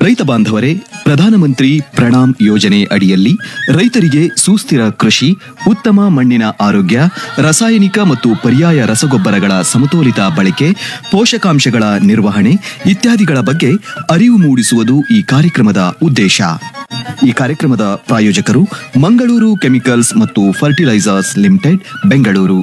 ರೈತ ಬಾಂಧವರೇ ಪ್ರಧಾನಮಂತ್ರಿ ಪ್ರಣಾಮ್ ಯೋಜನೆ ಅಡಿಯಲ್ಲಿ ರೈತರಿಗೆ ಸುಸ್ಥಿರ ಕೃಷಿ ಉತ್ತಮ ಮಣ್ಣಿನ ಆರೋಗ್ಯ ರಾಸಾಯನಿಕ ಮತ್ತು ಪರ್ಯಾಯ ರಸಗೊಬ್ಬರಗಳ ಸಮತೋಲಿತ ಬಳಕೆ ಪೋಷಕಾಂಶಗಳ ನಿರ್ವಹಣೆ ಇತ್ಯಾದಿಗಳ ಬಗ್ಗೆ ಅರಿವು ಮೂಡಿಸುವುದು ಈ ಕಾರ್ಯಕ್ರಮದ ಉದ್ದೇಶ ಈ ಕಾರ್ಯಕ್ರಮದ ಪ್ರಾಯೋಜಕರು ಮಂಗಳೂರು ಕೆಮಿಕಲ್ಸ್ ಮತ್ತು ಫರ್ಟಿಲೈಸರ್ಸ್ ಲಿಮಿಟೆಡ್ ಬೆಂಗಳೂರು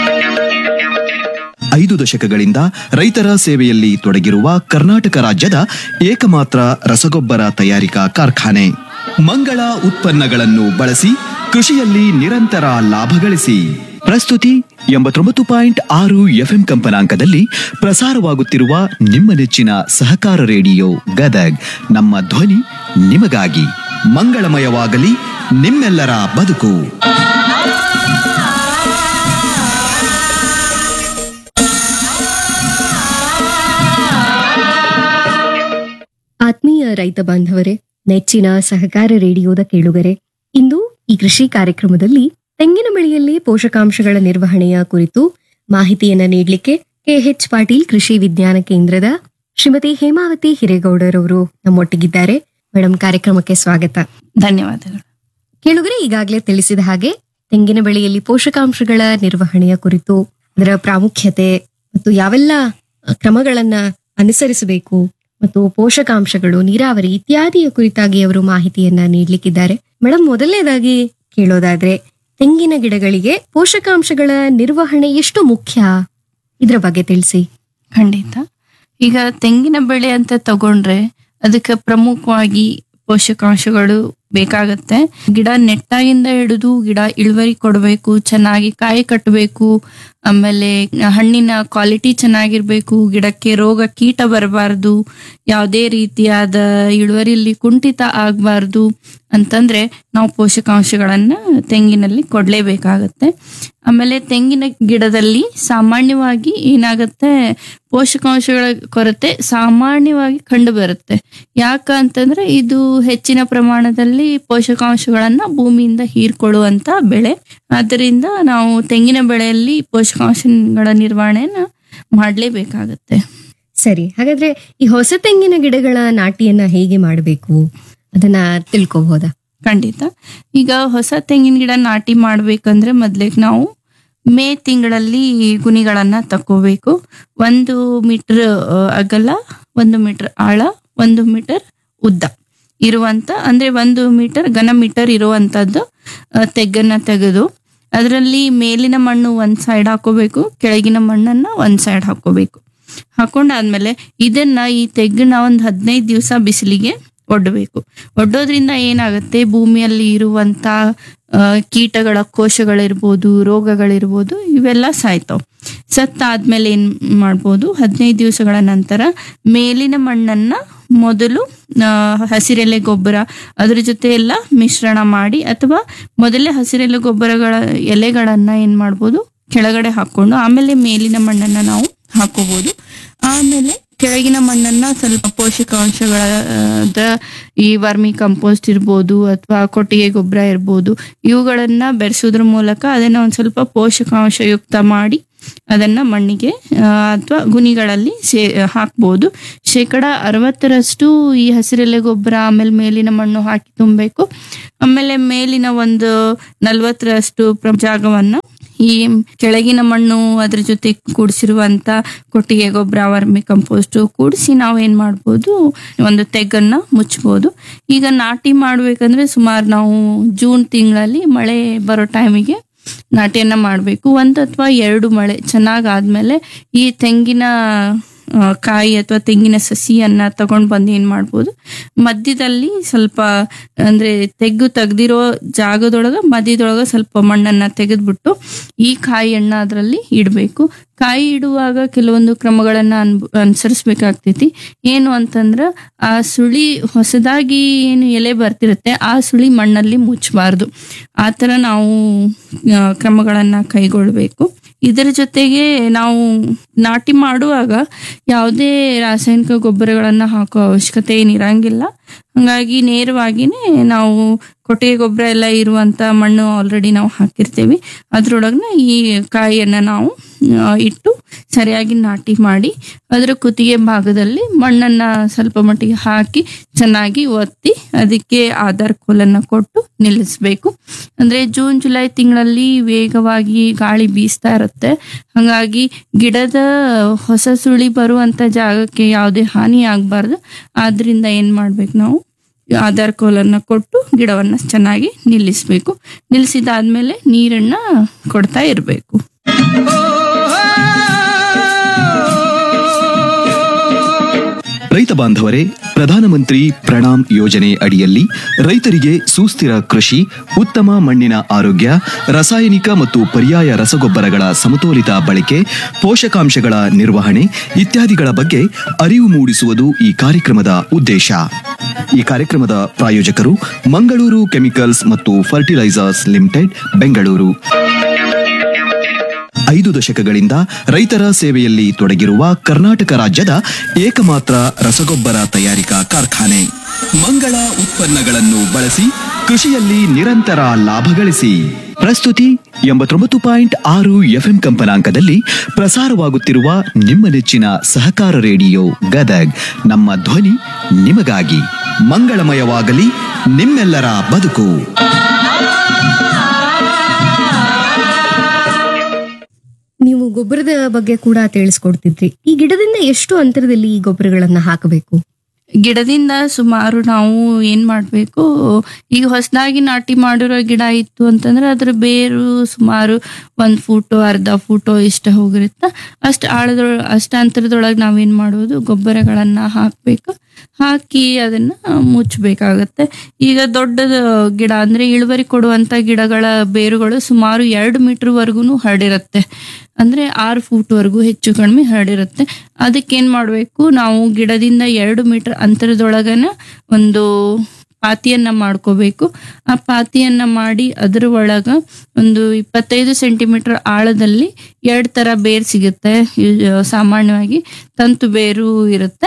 ಐದು ದಶಕಗಳಿಂದ ರೈತರ ಸೇವೆಯಲ್ಲಿ ತೊಡಗಿರುವ ಕರ್ನಾಟಕ ರಾಜ್ಯದ ಏಕಮಾತ್ರ ರಸಗೊಬ್ಬರ ತಯಾರಿಕಾ ಕಾರ್ಖಾನೆ ಮಂಗಳ ಉತ್ಪನ್ನಗಳನ್ನು ಬಳಸಿ ಕೃಷಿಯಲ್ಲಿ ನಿರಂತರ ಲಾಭ ಗಳಿಸಿ ಪ್ರಸ್ತುತಿ ಎಂಬತ್ತೊಂಬತ್ತು ಪಾಯಿಂಟ್ ಆರು ಎಫ್ಎಂ ಕಂಪನಾಂಕದಲ್ಲಿ ಪ್ರಸಾರವಾಗುತ್ತಿರುವ ನಿಮ್ಮ ನೆಚ್ಚಿನ ಸಹಕಾರ ರೇಡಿಯೋ ಗದಗ್ ನಮ್ಮ ಧ್ವನಿ ನಿಮಗಾಗಿ ಮಂಗಳಮಯವಾಗಲಿ ನಿಮ್ಮೆಲ್ಲರ ಬದುಕು ಆತ್ಮೀಯ ರೈತ ಬಾಂಧವರೇ ನೆಚ್ಚಿನ ಸಹಕಾರ ರೇಡಿಯೋದ ಕೇಳುಗರೆ ಇಂದು ಈ ಕೃಷಿ ಕಾರ್ಯಕ್ರಮದಲ್ಲಿ ತೆಂಗಿನ ಬೆಳೆಯಲ್ಲಿ ಪೋಷಕಾಂಶಗಳ ನಿರ್ವಹಣೆಯ ಕುರಿತು ಮಾಹಿತಿಯನ್ನ ನೀಡಲಿಕ್ಕೆ ಕೆಎಚ್ ಪಾಟೀಲ್ ಕೃಷಿ ವಿಜ್ಞಾನ ಕೇಂದ್ರದ ಶ್ರೀಮತಿ ಹೇಮಾವತಿ ಹಿರೇಗೌಡರವರು ನಮ್ಮೊಟ್ಟಿಗಿದ್ದಾರೆ ಮೇಡಮ್ ಕಾರ್ಯಕ್ರಮಕ್ಕೆ ಸ್ವಾಗತ ಧನ್ಯವಾದಗಳು ಕೇಳುಗರೆ ಈಗಾಗಲೇ ತಿಳಿಸಿದ ಹಾಗೆ ತೆಂಗಿನ ಬೆಳೆಯಲ್ಲಿ ಪೋಷಕಾಂಶಗಳ ನಿರ್ವಹಣೆಯ ಕುರಿತು ಅದರ ಪ್ರಾಮುಖ್ಯತೆ ಮತ್ತು ಯಾವೆಲ್ಲ ಕ್ರಮಗಳನ್ನ ಅನುಸರಿಸಬೇಕು ಮತ್ತು ಪೋಷಕಾಂಶಗಳು ನೀರಾವರಿ ಇತ್ಯಾದಿಯ ಕುರಿತಾಗಿ ಅವರು ಮಾಹಿತಿಯನ್ನ ನೀಡಲಿಕ್ಕಿದ್ದಾರೆ ಮೇಡಮ್ ಮೊದಲನೇದಾಗಿ ಕೇಳೋದಾದ್ರೆ ತೆಂಗಿನ ಗಿಡಗಳಿಗೆ ಪೋಷಕಾಂಶಗಳ ನಿರ್ವಹಣೆ ಎಷ್ಟು ಮುಖ್ಯ ಇದ್ರ ಬಗ್ಗೆ ತಿಳಿಸಿ ಖಂಡಿತ ಈಗ ತೆಂಗಿನ ಬೆಳೆ ಅಂತ ತಗೊಂಡ್ರೆ ಅದಕ್ಕೆ ಪ್ರಮುಖವಾಗಿ ಪೋಷಕಾಂಶಗಳು ಬೇಕಾಗತ್ತೆ ಗಿಡ ನೆಟ್ಟಾಗಿಂದ ಹಿಡಿದು ಗಿಡ ಇಳುವರಿ ಕೊಡಬೇಕು ಚೆನ್ನಾಗಿ ಕಾಯಿ ಕಟ್ಟಬೇಕು ಆಮೇಲೆ ಹಣ್ಣಿನ ಕ್ವಾಲಿಟಿ ಚೆನ್ನಾಗಿರ್ಬೇಕು ಗಿಡಕ್ಕೆ ರೋಗ ಕೀಟ ಬರಬಾರ್ದು ಯಾವುದೇ ರೀತಿಯಾದ ಇಳುವರಿಯಲ್ಲಿ ಕುಂಠಿತ ಆಗಬಾರ್ದು ಅಂತಂದ್ರೆ ನಾವು ಪೋಷಕಾಂಶಗಳನ್ನ ತೆಂಗಿನಲ್ಲಿ ಕೊಡ್ಲೇಬೇಕಾಗತ್ತೆ ಆಮೇಲೆ ತೆಂಗಿನ ಗಿಡದಲ್ಲಿ ಸಾಮಾನ್ಯವಾಗಿ ಏನಾಗತ್ತೆ ಪೋಷಕಾಂಶಗಳ ಕೊರತೆ ಸಾಮಾನ್ಯವಾಗಿ ಕಂಡು ಬರುತ್ತೆ ಯಾಕ ಅಂತಂದ್ರೆ ಇದು ಹೆಚ್ಚಿನ ಪ್ರಮಾಣದಲ್ಲಿ ಪೋಷಕಾಂಶಗಳನ್ನ ಭೂಮಿಯಿಂದ ಹೀರ್ಕೊಳ್ಳುವಂತ ಬೆಳೆ ಆದ್ದರಿಂದ ನಾವು ತೆಂಗಿನ ಬೆಳೆಯಲ್ಲಿ ಪೋಷಕಾಂಶಗಳ ನಿರ್ವಹಣೆಯನ್ನ ಮಾಡ್ಲೇಬೇಕಾಗತ್ತೆ ಸರಿ ಹಾಗಾದ್ರೆ ಈ ಹೊಸ ತೆಂಗಿನ ಗಿಡಗಳ ನಾಟಿಯನ್ನ ಹೇಗೆ ಮಾಡಬೇಕು ಅದನ್ನ ತಿಳ್ಕೊಬಹುದಾ ಖಂಡಿತ ಈಗ ಹೊಸ ತೆಂಗಿನ ಗಿಡ ನಾಟಿ ಮಾಡ್ಬೇಕಂದ್ರೆ ಮೊದ್ಲಿಗೆ ನಾವು ಮೇ ತಿಂಗಳಲ್ಲಿ ಗುಣಿಗಳನ್ನ ತಕೋಬೇಕು ಒಂದು ಮೀಟರ್ ಅಗಲ ಒಂದು ಮೀಟರ್ ಆಳ ಒಂದು ಮೀಟರ್ ಉದ್ದ ಇರುವಂತ ಅಂದ್ರೆ ಒಂದು ಮೀಟರ್ ಘನ ಮೀಟರ್ ಇರುವಂತದ್ದು ಆ, ತೆಗ್ಗನ್ನ ತೆಗೆದು ಅದರಲ್ಲಿ ಮೇಲಿನ ಮಣ್ಣು ಒಂದ್ ಸೈಡ್ ಹಾಕೋಬೇಕು ಕೆಳಗಿನ ಮಣ್ಣನ್ನ ಒಂದ್ ಸೈಡ್ ಹಾಕೋಬೇಕು ಹಾಕೊಂಡಾದ್ಮೇಲೆ ಇದನ್ನ ಈ ತೆಗ್ಗನ್ನ ಒಂದ್ ಹದಿನೈದು ದಿವಸ ಬಿಸಿಲಿಗೆ ಒಡ್ಡಬೇಕು ಒಡ್ಡೋದ್ರಿಂದ ಏನಾಗುತ್ತೆ ಭೂಮಿಯಲ್ಲಿ ಇರುವಂತ ಆ, ಕೀಟಗಳ ಕೋಶಗಳಿರ್ಬೋದು ರೋಗಗಳಿರ್ಬೋದು ಇವೆಲ್ಲ ಸಾಯ್ತಾವ್ ಸತ್ತಾದ್ಮೇಲೆ ಏನ್ ಮಾಡ್ಬೋದು ಹದಿನೈದು ದಿವಸಗಳ ನಂತರ ಮೇಲಿನ ಮಣ್ಣನ್ನ ಮೊದಲು ಆ, ಹಸಿರೆಲೆ ಗೊಬ್ಬರ ಅದ್ರ ಜೊತೆ ಎಲ್ಲ ಮಿಶ್ರಣ ಮಾಡಿ ಅಥವಾ ಮೊದಲೇ ಹಸಿರೆಲೆ ಗೊಬ್ಬರಗಳ ಎಲೆಗಳನ್ನ ಏನ್ ಮಾಡ್ಬೋದು ಕೆಳಗಡೆ ಹಾಕೊಂಡು ಆಮೇಲೆ ಮೇಲಿನ ಮಣ್ಣನ್ನ ನಾವು ಹಾಕೋಬಹುದು ಆಮೇಲೆ ಕೆಳಗಿನ ಮಣ್ಣನ್ನ ಸ್ವಲ್ಪ ಪೋಷಕಾಂಶಗಳ ಆ, ಈ ವರ್ಮಿ ಕಂಪೋಸ್ಟ್ ಇರ್ಬೋದು ಅಥವಾ ಕೊಟ್ಟಿಗೆ ಗೊಬ್ಬರ ಇರ್ಬೋದು ಇವುಗಳನ್ನ ಬೆರೆಸೋದ್ರ ಮೂಲಕ ಅದನ್ನ ಒಂದ್ ಸ್ವಲ್ಪ ಪೋಷಕಾಂಶಯುಕ್ತ ಮಾಡಿ ಅದನ್ನ ಮಣ್ಣಿಗೆ ಅಥವಾ ಗುಣಿಗಳಲ್ಲಿ ಸೇ ಹಾಕ್ಬೋದು ಶೇಕಡ ಅರವತ್ತರಷ್ಟು ಈ ಹಸಿರೆಲೆ ಗೊಬ್ಬರ ಆಮೇಲೆ ಮೇಲಿನ ಮಣ್ಣು ಹಾಕಿ ತುಂಬಬೇಕು ಆಮೇಲೆ ಮೇಲಿನ ಒಂದು ನಲ್ವತ್ತರಷ್ಟು ಪ್ರ- ಜಾಗವನ್ನ ಈ ಕೆಳಗಿನ ಮಣ್ಣು ಅದ್ರ ಜೊತೆ ಕೂಡಿಸಿರುವಂತ ಕೊಟ್ಟಿಗೆ ಗೊಬ್ಬರ ವರ್ಮಿ ಕಂಪೋಸ್ಟ್ ಕೂಡಿಸಿ ನಾವು ಏನ್ ಮಾಡ್ಬೋದು ಒಂದು ತೆಗ್ಗನ್ನ ಮುಚ್ಚಬಹುದು ಈಗ ನಾಟಿ ಮಾಡ್ಬೇಕಂದ್ರೆ ಸುಮಾರು ನಾವು ಜೂನ್ ತಿಂಗಳಲ್ಲಿ ಮಳೆ ಬರೋ ಟೈಮಿಗೆ ನಾಟಿಯನ್ನ ಮಾಡಬೇಕು ಒಂದು ಅಥವಾ ಎರಡು ಮಳೆ ಚೆನ್ನಾಗ್ ಆದ್ಮೇಲೆ ಈ ತೆಂಗಿನ ಆ, ಕಾಯಿ ಅಥವಾ ತೆಂಗಿನ ಸಸಿಯನ್ನ ತಗೊಂಡ್ ಬಂದು ಏನ್ ಮಾಡ್ಬೋದು ಮಧ್ಯದಲ್ಲಿ ಸ್ವಲ್ಪ ಅಂದ್ರೆ ತೆಗ್ಗು ತೆಗ್ದಿರೋ ಜಾಗದೊಳಗ ಮಧ್ಯದೊಳಗ ಸ್ವಲ್ಪ ಮಣ್ಣನ್ನ ತೆಗೆದ್ಬಿಟ್ಟು ಈ ಕಾಯಿಯನ್ನ ಅದರಲ್ಲಿ ಇಡಬೇಕು ಕಾಯಿ ಇಡುವಾಗ ಕೆಲವೊಂದು ಕ್ರಮಗಳನ್ನ ಅನ್ ಅನುಸರಿಸ್ಬೇಕಾಗ್ತೈತಿ ಏನು ಅಂತಂದ್ರ ಆ ಸುಳಿ ಹೊಸದಾಗಿ ಏನು ಎಲೆ ಬರ್ತಿರುತ್ತೆ ಆ ಸುಳಿ ಮಣ್ಣಲ್ಲಿ ಮುಚ್ಚಬಾರ್ದು ಆ ಥರ ನಾವು ಆ, ಕ್ರಮಗಳನ್ನ ಕೈಗೊಳ್ಬೇಕು ಇದರ ಜೊತೆಗೆ ನಾವು ನಾಟಿ ಮಾಡುವಾಗ ಯಾವುದೇ ರಾಸಾಯನಿಕ ಗೊಬ್ಬರಗಳನ್ನ ಹಾಕೋ ಅವಶ್ಯಕತೆ ಏನಿರಂಗಿಲ್ಲ ಹಂಗಾಗಿ ನೇರವಾಗಿನೇ ನಾವು ಕೊಟ್ಟಿಗೆ ಗೊಬ್ಬರ ಎಲ್ಲ ಇರುವಂತ ಮಣ್ಣು ಆಲ್ರೆಡಿ ನಾವು ಹಾಕಿರ್ತೀವಿ ಅದ್ರೊಳಗನ ಈ ಕಾಯಿಯನ್ನ ನಾವು ಆ, ಇಟ್ಟು ಸರಿಯಾಗಿ ನಾಟಿ ಮಾಡಿ ಅದರ ಕುತ್ತಿಗೆ ಭಾಗದಲ್ಲಿ ಮಣ್ಣನ್ನ ಸ್ವಲ್ಪ ಮಟ್ಟಿಗೆ ಹಾಕಿ ಚೆನ್ನಾಗಿ ಒತ್ತಿ ಅದಕ್ಕೆ ಆಧಾರ್ ಕೋಲನ್ನ ಕೊಟ್ಟು ನಿಲ್ಲಿಸ್ಬೇಕು ಅಂದ್ರೆ ಜೂನ್ ಜುಲೈ ತಿಂಗಳಲ್ಲಿ ವೇಗವಾಗಿ ಗಾಳಿ ಬೀಸ್ತಾ ಇರುತ್ತೆ ಹಾಗಾಗಿ ಗಿಡದ ಹೊಸ ಸುಳಿ ಬರುವಂತ ಜಾಗಕ್ಕೆ ಯಾವುದೇ ಹಾನಿ ಆಗಬಾರ್ದು ಆದ್ರಿಂದ ಏನ್ ಮಾಡ್ಬೇಕು ನಾವು ಆಧಾರ್ ಕೋಲನ್ನ ಕೊಟ್ಟು ಗಿಡವನ್ನ ಚೆನ್ನಾಗಿ ನಿಲ್ಲಿಸ್ಬೇಕು ನಿಲ್ಲಿಸಿದಾದ್ಮೇಲೆ ನೀರನ್ನ ಕೊಡ್ತಾ ಇರಬೇಕು ರೈತ ಬಾಂಧವರೇ ಪ್ರಧಾನಮಂತ್ರಿ ಪ್ರಣಾಮ್ ಯೋಜನೆ ಅಡಿಯಲ್ಲಿ ರೈತರಿಗೆ ಸುಸ್ಥಿರ ಕೃಷಿ ಉತ್ತಮ ಮಣ್ಣಿನ ಆರೋಗ್ಯ ರಾಸಾಯನಿಕ ಮತ್ತು ಪರ್ಯಾಯ ರಸಗೊಬ್ಬರಗಳ ಸಮತೋಲಿತ ಬಳಕೆ ಪೋಷಕಾಂಶಗಳ ನಿರ್ವಹಣೆ ಇತ್ಯಾದಿಗಳ ಬಗ್ಗೆ ಅರಿವು ಮೂಡಿಸುವುದು ಈ ಕಾರ್ಯಕ್ರಮದ ಉದ್ದೇಶ ಈ ಕಾರ್ಯಕ್ರಮದ ಪ್ರಾಯೋಜಕರು ಮಂಗಳೂರು ಕೆಮಿಕಲ್ಸ್ ಮತ್ತು ಫರ್ಟಿಲೈಸರ್ಸ್ ಲಿಮಿಟೆಡ್ ಬೆಂಗಳೂರು ಐದು ದಶಕಗಳಿಂದ ರೈತರ ಸೇವೆಯಲ್ಲಿ ತೊಡಗಿರುವ ಕರ್ನಾಟಕ ರಾಜ್ಯದ ಏಕಮಾತ್ರ ರಸಗೊಬ್ಬರ ತಯಾರಿಕಾ ಕಾರ್ಖಾನೆ ಮಂಗಳ ಉತ್ಪನ್ನಗಳನ್ನು ಬಳಸಿ ಕೃಷಿಯಲ್ಲಿ ನಿರಂತರ ಲಾಭ ಗಳಿಸಿ ಪ್ರಸ್ತುತಿ ಎಂಬತ್ತೊಂಬತ್ತು ಪಾಯಿಂಟ್ ಆರು ಎಫ್ಎಂ ಕಂಪನಾಂಕದಲ್ಲಿ ಪ್ರಸಾರವಾಗುತ್ತಿರುವ ನಿಮ್ಮ ನೆಚ್ಚಿನ ಸಹಕಾರ ರೇಡಿಯೋ ಗದಗ್ ನಮ್ಮ ಧ್ವನಿ ನಿಮಗಾಗಿ ಮಂಗಳಮಯವಾಗಲಿ ನಿಮ್ಮೆಲ್ಲರ ಬದುಕು ನೀವು ಗೊಬ್ಬರದ ಬಗ್ಗೆ ಕೂಡ ತಿಳಿಸ್ಕೊಡ್ತಿದ್ರಿ ಈ ಗಿಡದಿಂದ ಎಷ್ಟು ಅಂತರದಲ್ಲಿ ಈ ಗೊಬ್ಬರಗಳನ್ನ ಹಾಕಬೇಕು ಗಿಡದಿಂದ ಸುಮಾರು ನಾವು ಏನ್ ಮಾಡ್ಬೇಕು ಈಗ ಹೊಸದಾಗಿ ನಾಟಿ ಮಾಡಿರೋ ಗಿಡ ಇತ್ತು ಅಂತಂದ್ರೆ ಅದ್ರ ಬೇರು ಸುಮಾರು ಒಂದ್ ಫೂಟು ಅರ್ಧ ಫೂಟು ಇಷ್ಟ ಹೋಗಿರುತ್ತ ಅಷ್ಟು ಆಳದೊಳ ಅಷ್ಟ ಅಂತರದೊಳಗೆ ನಾವೇನ್ ಮಾಡೋದು ಗೊಬ್ಬರಗಳನ್ನ ಹಾಕ್ಬೇಕು ಹಾಕಿ ಅದನ್ನ ಮುಚ್ಚಬೇಕಾಗತ್ತೆ ಈಗ ದೊಡ್ಡದ ಗಿಡ ಅಂದ್ರೆ ಇಳುವರಿ ಕೊಡುವಂತ ಗಿಡಗಳ ಬೇರುಗಳು ಸುಮಾರು ಎರಡು ಮೀಟರ್ ವರ್ಗುನು ಹರಡಿರುತ್ತೆ ಅಂದ್ರೆ ಆರು ಫೂಟ್ ವರೆಗೂ ಹೆಚ್ಚು ಕಡಿಮೆ ಹರಡಿರುತ್ತೆ ಅದಕ್ಕೆ ಏನ್ ಮಾಡ್ಬೇಕು ನಾವು ಗಿಡದಿಂದ ಎರಡು ಮೀಟರ್ ಅಂತರದೊಳಗನ ಒಂದು ಪಾತಿಯನ್ನ ಮಾಡ್ಕೋಬೇಕು ಆ ಪಾತಿಯನ್ನ ಮಾಡಿ ಅದರ ಒಳಗ ಒಂದು ಇಪ್ಪತ್ತೈದು ಸೆಂಟಿಮೀಟರ್ ಆಳದಲ್ಲಿ ಎರಡ್ ತರ ಬೇರ್ ಸಿಗುತ್ತೆ ಇವ್- ಸಾಮಾನ್ಯವಾಗಿ ತಂತು ಬೇರು ಇರುತ್ತೆ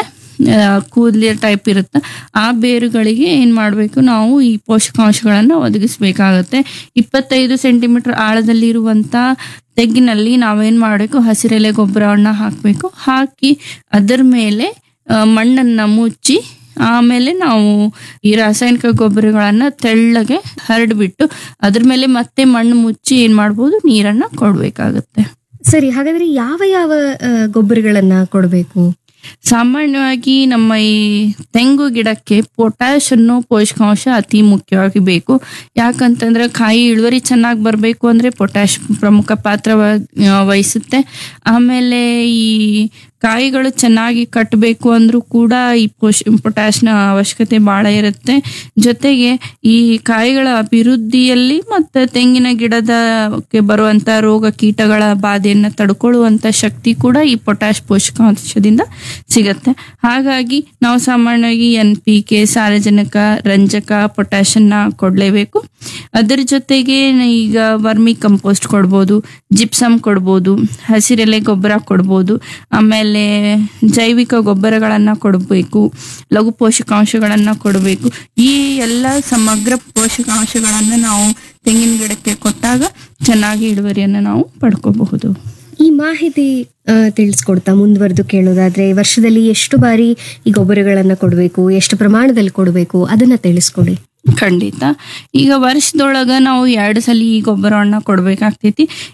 ಕೂದಲಿಯ ಟೈಪ್ ಇರುತ್ತೆ ಆ ಬೇರುಗಳಿಗೆ ಏನ್ ಮಾಡ್ಬೇಕು ನಾವು ಈ ಪೋಷಕಾಂಶಗಳನ್ನ ಒದಗಿಸ್ಬೇಕಾಗತ್ತೆ ಇಪ್ಪತ್ತೈದು ಸೆಂಟಿಮೀಟರ್ ಆಳದಲ್ಲಿ ಇರುವಂತ ತೆಗ್ಗಿನಲ್ಲಿ ನಾವೇನ್ ಮಾಡಬೇಕು ಹಸಿರೆಲೆ ಗೊಬ್ಬರವನ್ನ ಹಾಕ್ಬೇಕು ಹಾಕಿ ಅದರ ಮೇಲೆ ಆ, ಮಣ್ಣನ್ನ ಮುಚ್ಚಿ ಆಮೇಲೆ ನಾವು ಈ ರಾಸಾಯನಿಕ ಗೊಬ್ಬರಗಳನ್ನ ತೆಳ್ಳಗೆ ಹರಡ್ಬಿಟ್ಟು ಅದ್ರ ಮೇಲೆ ಮತ್ತೆ ಮಣ್ಣು ಮುಚ್ಚಿ ಏನ್ ಮಾಡ್ಬೋದು ನೀರನ್ನ ಕೊಡ್ಬೇಕಾಗತ್ತೆ ಸರಿ ಹಾಗಾದ್ರೆ ಯಾವ ಯಾವ ಆ, ಗೊಬ್ಬರಗಳನ್ನ ಕೊಡಬೇಕು ಸಾಮಾನ್ಯವಾಗಿ ನಮ್ಮ ಈ ತೆಂಗು ಗಿಡಕ್ಕೆ ಪೊಟ್ಯಾಶ್ ಅನ್ನೋ ಪೋಷಕಾಂಶ ಅತಿ ಮುಖ್ಯವಾಗಿ ಬೇಕು ಯಾಕಂತಂದ್ರೆ ಕಾಯಿ ಇಳುವರಿ ಚೆನ್ನಾಗಿ ಬರಬೇಕು ಅಂದ್ರೆ ಪೊಟ್ಯಾಶ್ ಪ್ರಮುಖ ಪಾತ್ರ ವ- ಆ, ವಹಿಸುತ್ತೆ ಆಮೇಲೆ ಈ ಕಾಯಿಗಳು ಚೆನ್ನಾಗಿ ಕಟ್ಟಬೇಕು ಅಂದ್ರೂ ಕೂಡ ಈ ಪೋಷ್ ಪೊಟ್ಯಾಶ್ನ ಅವಶ್ಯಕತೆ ಬಹಳ ಇರುತ್ತೆ ಜೊತೆಗೆ ಈ ಕಾಯಿಗಳ ಅಭಿವೃದ್ಧಿಯಲ್ಲಿ ಮತ್ತೆ ತೆಂಗಿನ ಗಿಡದಕ್ಕೆ ಬರುವಂತ ರೋಗ ಕೀಟಗಳ ಬಾಧೆಯನ್ನ ತಡ್ಕೊಳ್ಳುವಂತ ಶಕ್ತಿ ಕೂಡ ಈ ಪೊಟ್ಯಾಶ್ ಪೋಷಕಾಂಶದಿಂದ ಸಿಗತ್ತೆ ಹಾಗಾಗಿ ನಾವು ಸಾಮಾನ್ಯವಾಗಿ ಎನ್ ಪಿ ಕೆ ಸಾರಜನಕ ರಂಜಕ ಪೊಟ್ಯಾಶನ್ನ ಕೊಡ್ಲೇಬೇಕು ಅದರ ಜೊತೆಗೆ ಈಗ ವರ್ಮಿ ಕಂಪೋಸ್ಟ್ ಕೊಡ್ಬೋದು ಜಿಪ್ಸಮ್ ಕೊಡ್ಬೋದು ಹಸಿರೆಲೆ ಗೊಬ್ಬರ ಕೊಡ್ಬೋದು ಆಮೇಲೆ ಜೈವಿಕ ಗೊಬ್ಬರಗಳನ್ನ ಕೊಡಬೇಕು ಲಘು ಪೋಷಕಾಂಶಗಳನ್ನ ಕೊಡಬೇಕು ಈ ಎಲ್ಲ ಸಮಗ್ರ ಪೋಷಕಾಂಶಗಳನ್ನ ನಾವು ತೆಂಗಿನ ಗಿಡಕ್ಕೆ ಕೊಟ್ಟಾಗ ಚೆನ್ನಾಗಿ ಇಳುವರಿಯನ್ನ ನಾವು ಪಡ್ಕೋಬಹುದು ಈ ಮಾಹಿತಿ ಆ, ತಿಳಿಸ್ಕೊಡ್ತಾ ಮುಂದುವರೆದು ಕೇಳೋದಾದ್ರೆ ವರ್ಷದಲ್ಲಿ ಎಷ್ಟು ಬಾರಿ ಈ ಗೊಬ್ಬರಗಳನ್ನ ಕೊಡಬೇಕು ಎಷ್ಟು ಪ್ರಮಾಣದಲ್ಲಿ ಕೊಡಬೇಕು ಅದನ್ನ ತಿಳಿಸ್ಕೊಡಿ ಖಂಡಿತ ಈಗ ವರ್ಷದೊಳಗ ನಾವು ಎರಡು ಸಲ ಈ ಗೊಬ್ಬರವನ್ನ ಕೊಡ್ಬೇಕಾಗ್ತೈತಿ